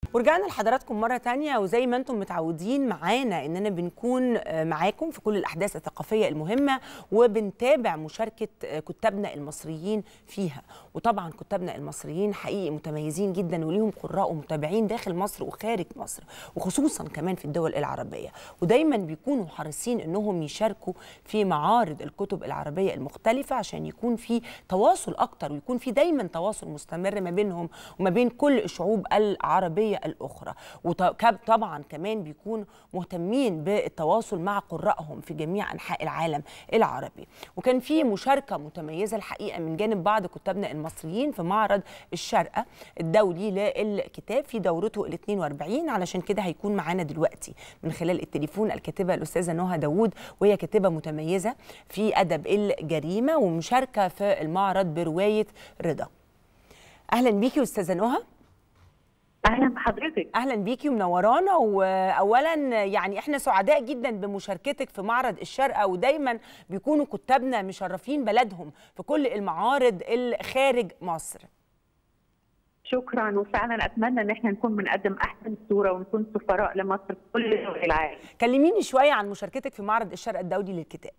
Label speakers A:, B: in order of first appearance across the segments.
A: ورجعنا لحضراتكم مرة تانية وزي ما انتم متعودين معانا اننا بنكون معاكم في كل الاحداث الثقافية المهمة وبنتابع مشاركة كتابنا المصريين فيها وطبعا كتابنا المصريين حقيقي متميزين جدا وليهم قراء ومتابعين داخل مصر وخارج مصر وخصوصا كمان في الدول العربية ودايما بيكونوا حريصين انهم يشاركوا في معارض الكتب العربية المختلفة عشان يكون في تواصل اكتر ويكون في دايما تواصل مستمر ما بينهم وما بين كل الشعوب العربية الأخرى وطبعا كمان بيكون مهتمين بالتواصل مع قرائهم في جميع أنحاء العالم العربي وكان في مشاركة متميزة الحقيقة من جانب بعض كتابنا المصريين في معرض الشارقة الدولي للكتاب في دورته ال 42 علشان كده هيكون معانا دلوقتي من خلال التليفون الكاتبة الأستاذة نهى داوود وهي كاتبة متميزة في أدب الجريمة ومشاركة في المعرض برواية رضا أهلا بيكي أستاذة نهى
B: اهلا بحضرتك
A: اهلا بيكي ومنورانا واولا يعني احنا سعداء جدا بمشاركتك في معرض الشارقه ودايما بيكونوا كتابنا مشرفين بلدهم في كل المعارض الخارج مصر
B: شكرا وفعلا اتمنى ان احنا نكون بنقدم احسن صوره ونكون سفراء لمصر في كل دول العالم
A: كلميني شويه عن مشاركتك في معرض الشارقه الدولي للكتاب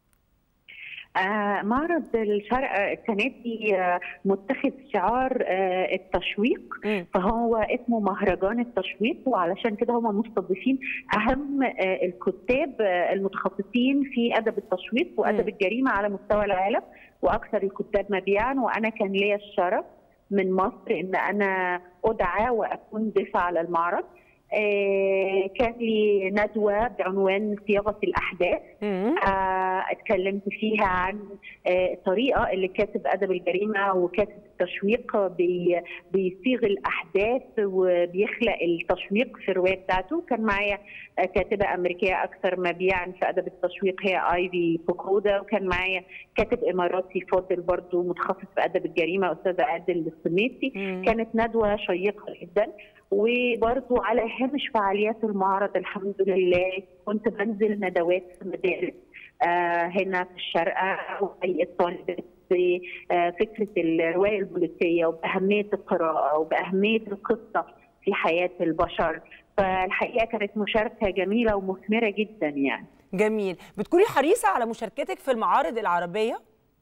B: آه معرض الشرق السنه دي آه متخذ شعار آه التشويق م. فهو اسمه مهرجان التشويق وعلشان كده هم مستضيفين اهم الكتاب المتخصصين في ادب التشويق وادب م. الجريمه على مستوى العالم واكثر الكتاب مبيعا وانا كان ليا الشرف من مصر ان انا ادعى واكون ضيفه على المعرض آه كان لي ندوة بعنوان صياغة الأحداث آه اتكلمت فيها عن آه الطريقة اللي كاتب أدب الجريمة وكاتب التشويق بي بيصيغ الأحداث وبيخلق التشويق في الرواية بتاعته كان معايا كاتبة أمريكية أكثر مبيعا في أدب التشويق هي آيفي فوكودا وكان معايا كاتب إماراتي فاضل برضو متخصص في أدب الجريمة أستاذة عادل السميسي كانت ندوة شيقة جدا وبرضو على هامش فعاليات المعرض الحمد لله كنت بنزل ندوات في مدارس آه هنا في الشارقة وهيئة طالبات بفكرة الرواية البوليسية وبأهمية القراءة وبأهمية القصة في حياة البشر فالحقيقة كانت مشاركة جميلة ومثمرة جدا يعني
A: جميل بتكوني حريصة على مشاركتك في المعارض العربية؟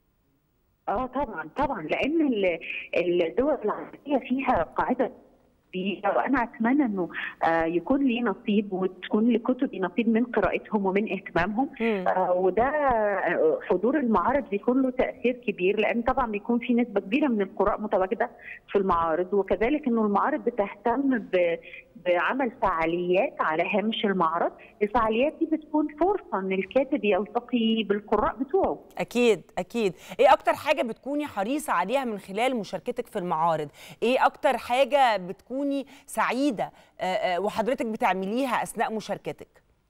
B: اه طبعا طبعا لان الدول العربيه فيها قاعده كبيره وانا اتمنى انه آه يكون لي نصيب وتكون لكتبي نصيب من قراءتهم ومن اهتمامهم آه وده حضور المعارض بيكون له تاثير كبير لان طبعا بيكون في نسبه كبيره من القراء متواجده في المعارض وكذلك انه المعارض بتهتم بعمل فعاليات على هامش المعرض الفعاليات دي بتكون فرصه ان الكاتب يلتقي بالقراء بتوعه
A: اكيد اكيد ايه اكتر حاجه بتكوني حريصه عليها من خلال مشاركتك في المعارض ايه اكتر حاجه بتكوني سعيده وحضرتك بتعمليها اثناء مشاركتك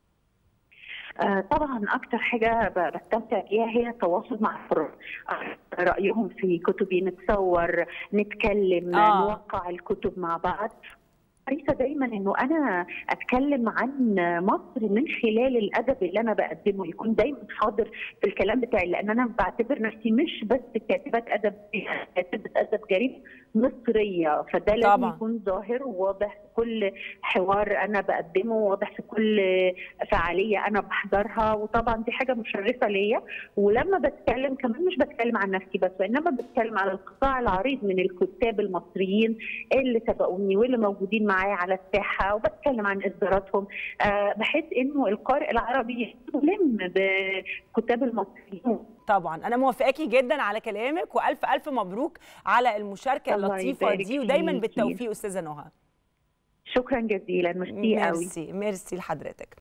B: آه طبعا اكتر حاجه بستمتع بيها هي التواصل مع القراء رايهم في كتبي نتصور نتكلم آه. نوقع الكتب مع بعض حريصه دايما انه انا اتكلم عن مصر من خلال الادب اللي انا بقدمه يكون دايما حاضر في الكلام بتاعي لان انا بعتبر نفسي مش بس كاتبه ادب كاتبه ادب جريمه مصريه فده لازم طبعا. يكون ظاهر وواضح في كل حوار انا بقدمه واضح في كل فعاليه انا بحضرها وطبعا دي حاجه مشرفه ليا ولما بتكلم كمان مش بتكلم عن نفسي بس وانما بتكلم على القطاع العريض من الكتاب المصريين اللي سبقوني واللي موجودين معايا على الساحه وبتكلم عن اصداراتهم أه بحيث انه القارئ العربي يلم بكتاب المصريين
A: طبعا انا موافقاكي جدا على كلامك والف الف مبروك على المشاركه اللطيفه دي ودايما بالتوفيق استاذه نهى
B: شكرا جزيلا ميرسي قوي
A: ميرسي ميرسي لحضرتك